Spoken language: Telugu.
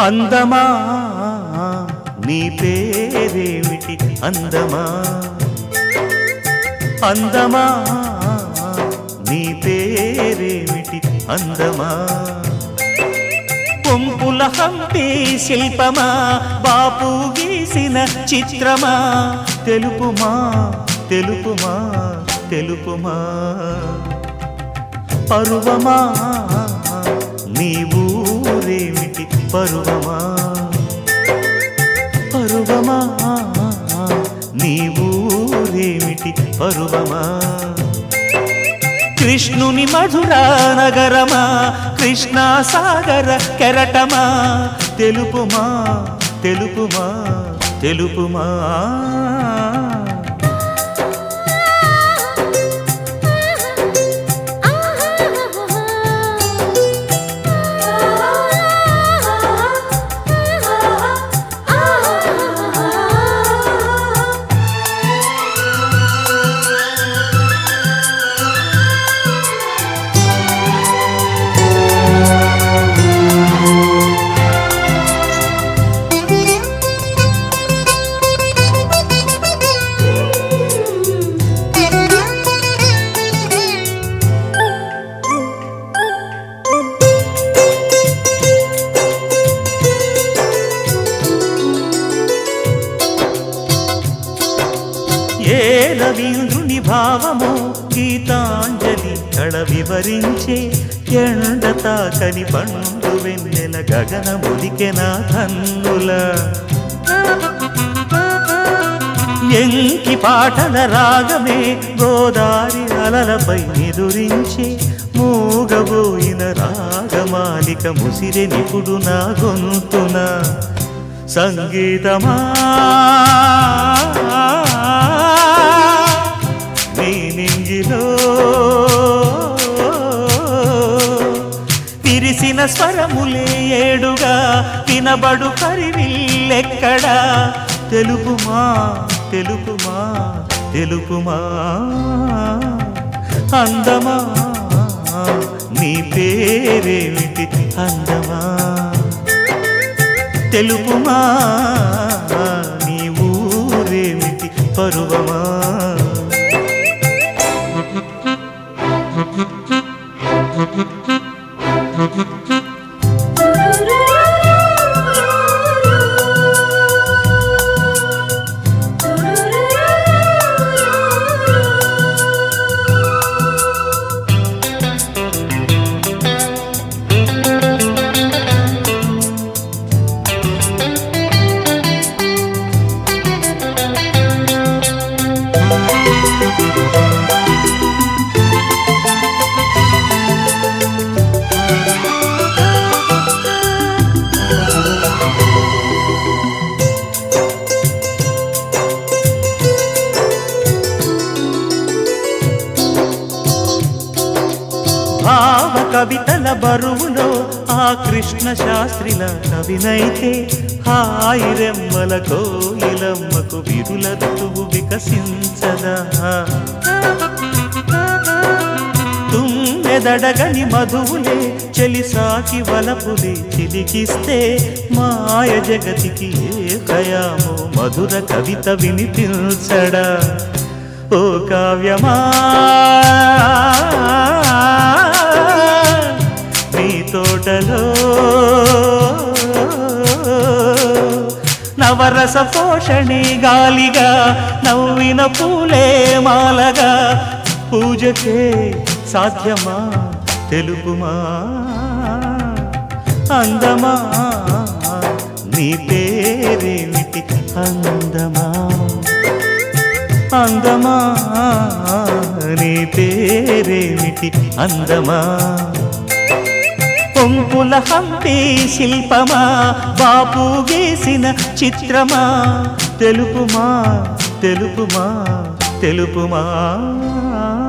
అందమా నీ పేరేమిటి అందమా అందమా నీ పేరేమిటి అందమా పొంపుల హంపి శిల్పమా బాపు గీసిన చిత్రమా తెలుపుమా తెలుపుమా తెలుపుమా పరువమా నీ ఊరేమిటి పరువమా పరువమా నీ ఊరేమిటి పరువమా కృష్ణుని మధురా నగరమా కృష్ణా సాగర కెరటమా తెలుపుమా తెలుపుమా తెలుపుమా ఏ రవీంద్రుని భావము గీతాంజలి కళ వివరించే ఎండ తాకని పండు వెన్నెల గగన ముదికెన కన్నుల ఎంకి పాటల రాగమే గోదారి అలలపై ఎదురించే మూగబోయిన రాగమాలిక ముసిరె నిపుడు నా గొంతున సంగీతమా నీ నింగిలో విరిసిన స్వరములే ఏడుగా వినబడు కరివిల్లెక్కడా తెలుపుమా తెలుపుమా తెలుపుమా అందమా నీ పేరేమిటి అందమా తెలుపుమా నీ ఊరేమిటి పరువమా భావ కవితల బరువులో ఆ కృష్ణ శాస్త్రిల కవినైతే హాయి రెమ్మల కోయిలమ్మకు విరుల ఋతువు వికసించదా తుమ్మెదడగని మధువులే చెలిసాకి వలపులే చిలికిస్తే మాయ జగతికి ఏ కయామో మధుర కవిత వినిపించడా ఓ కావ్యమా నీ తోటలో నవరస పోషణి గాలిగా నవ్విన పూలే మాలగా పూజకే సాధ్యమా తెలుపుమా అందమా నీ పేరేమిటి అందమా అందమా నీ పేరేమిటి అందమా పొంపుల హంపి శిల్పమా బాపు గీసిన చిత్రమా తెలుపుమా తెలుపుమా తెలుపుమా